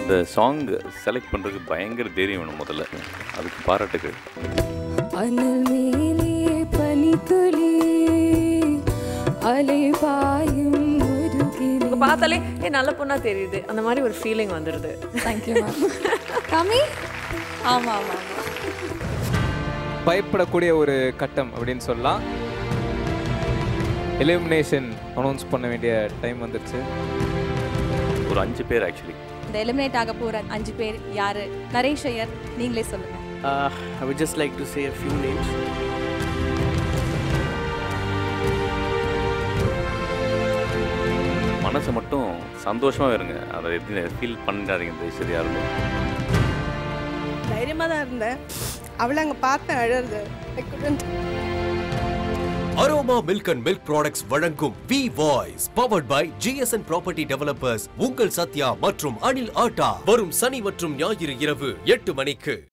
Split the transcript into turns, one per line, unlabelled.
இந்த song select பண்ணுறதுக்கு பயங்கர தைரியம் வேணும் முதல்ல அதுக்கு பாராட்டுகள்
அனல் மேலே பனித்துளி அலை பாயும் ஒரு கிளி
இப்போ பார்த்தாலே ஏ நல்ல பொண்ணா தெரியுது அந்த மாதிரி ஒரு ஃபீலிங் வந்துடுது
தேங்க்யூ மேம் கம்மி
ஆமாம் ஆமாம்
பயப்படக்கூடிய ஒரு கட்டம் அப்படின்னு சொல்லலாம் எலிமினேஷன் அனௌன்ஸ் பண்ண வேண்டிய டைம் வந்துருச்சு
ஒரு அஞ்சு பேர் ஆக்சுவலி
இந்த எலிமினேட் ஆக போகிற அஞ்சு பேர் யார் நரேஷ் ஐயர் நீங்களே சொல்லுங்கள்
Uh, I would just like to say a few names.
மனசை மட்டும் சந்தோஷமாக இருங்க அதை எப்படி ஃபீல் பண்ணிடாதீங்க இந்த சரி யாருமே
தைரியமாக தான் இருந்தேன் அவளை அங்கே பார்த்தேன் அழறது I couldn't.
Aroma milk and milk products வழங்கும் V voice powered by GSN property developers உங்கள் சத்யா மற்றும் அனில் ஆட்டா வரும் சனி மற்றும் ஞாயிறு இரவு எட்டு மணிக்கு